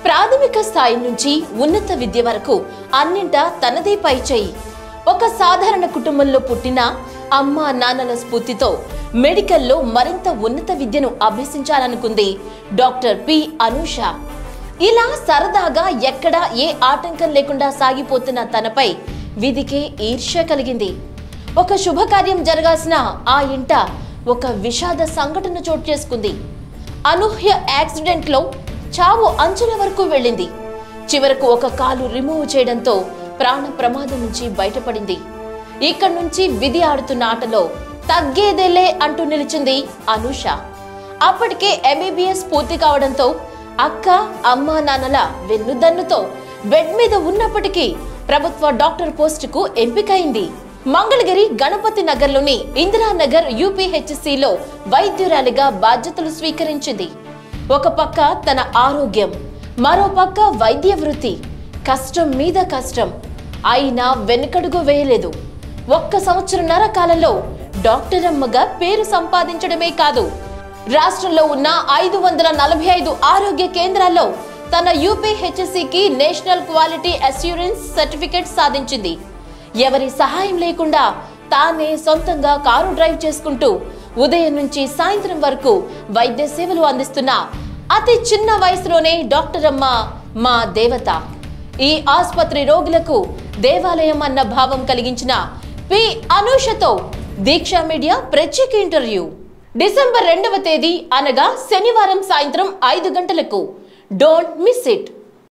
ప్రాథమిక స్థాయి నుంచి ఉన్నత విద్య వరకు అన్నింటా తనదే పై చేయి ఒక సాధారణ కుటుంబంలో పుట్టిన అమ్మ నాన్నల స్ఫూర్తితో మెడికల్లో మరింత ఉన్నత విద్యను అభ్యసించాలనుకుంది డాక్టర్ పి అనూష ఇలా సరదాగా ఎక్కడా ఏ ఆటంకం లేకుండా సాగిపోతున్న తనపై విధికే ఈర్ష్య కలిగింది ఒక శుభకార్యం జరగాల్సిన ఆ ఇంట ఒక విషాద సంఘటన చోటు చేసుకుంది అనూహ్య యాక్సిడెంట్ లో చావు అంచుల వరకు వెళ్ళింది చివరకు ఒక కాలు రిమూవ్ చేయడంతో ప్రాణ ప్రమాదం నుంచి బయటపడింది ఇక్కడి నుంచి విధి ఆడుతున్న ఆటలో తగ్గేదేలే అంటూ నిలిచింది అనూష అప్పటికే ఎంబీబీఎస్ పూర్తి కావడంతో అక్క అమ్మ నాన్నల వెన్నుదన్నుతో బెడ్ మీద ఉన్నప్పటికీ ప్రభుత్వ డాక్టర్ పోస్టుకు ఎంపికైంది మంగళగిరి గణపతి నగర్లోని ఇందిరానగర్ యూపీహెచ్సిలో వైద్యురాలిగా బాధ్యతలు స్వీకరించింది ఒక పక్క తన ఆరోగ్యం మరో పక్క వైద్య వృత్తి కష్టం మీద కష్టం అయినా వెనుకడుగు వేయలేదు ఒక్క సంవత్సరంన్నర కాలంలో డాక్టర్ అమ్మగా పేరు సంపాదించడమే కాదు రాష్ట్రంలో ఉన్న ఐదు వందల నలభై ఐదు ఆరోగ్య కేంద్రాల్లో తన యూపీహెచ్సికి నేషనల్ క్వాలిటీ అస్యూరెన్స్ సర్టిఫికేట్ సాధించింది ఎవరి సహాయం లేకుండా తానే సొంతంగా కారు డ్రైవ్ చేసుకుంటూ ఉదయం నుంచి సాయంత్రం వరకు వైద్య సేవలు అందిస్తున్న అతి చిన్న వయసులోనే డాక్టర్ అమ్మ మా దేవత ఈ ఆసుపత్రి రోగులకు దేవాలయం అన్న భావం కలిగించిన పి అనూషతో దీక్షా మీడియా ప్రత్యేక ఇంటర్వ్యూ డిసెంబర్ రెండవ తేదీ అనగా శనివారం సాయంత్రం ఐదు గంటలకు డోంట్ మిస్ ఇట్